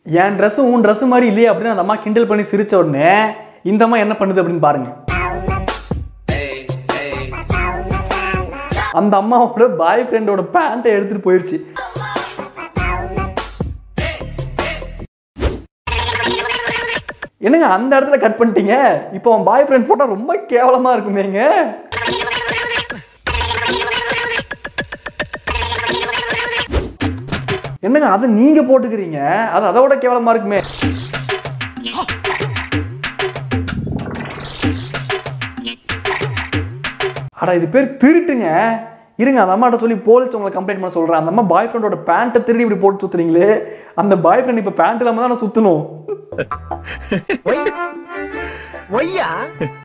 என் dress உன் dress மாதிரி இல்லையே அப்படின்னு அந்த அம்மா கிண்டல் பண்ணி சிரிச்ச உடனே இந்த அம்மா என்ன பண்ணுது அப்படின்னு பாருங்க அந்த அம்மாவோட பாய் ஃப்ரெண்டோட பேண்ட்டை எடுத்துட்டு போயிருச்சு என்னங்க அந்த இடத்துல கட் பண்ணிட்டீங்க இப்போ அவன் பாய் ஃப்ரெண்ட் போட்டா ரொம்ப கேவலமா இருக்குமேங்க என்னங்க அதை நீங்க போட்டுக்கிறீங்க அது அதை விட கேவலமா இருக்குமே அடா இது பேர் திருட்டுங்க இருங்க அந்த அம்மாட்ட சொல்லி போலீஸ் உங்களை கம்ப்ளைண்ட் பண்ண சொல்றேன் அந்த அம்மா பாய் ஃப்ரெண்டோட பேண்ட்டை திருடி இப்படி போட்டு சுத்துறீங்களே அந்த பாய் ஃப்ரெண்ட் இப்போ பேண்ட் இல்லாம தான் சுத்தணும் ஒய்யா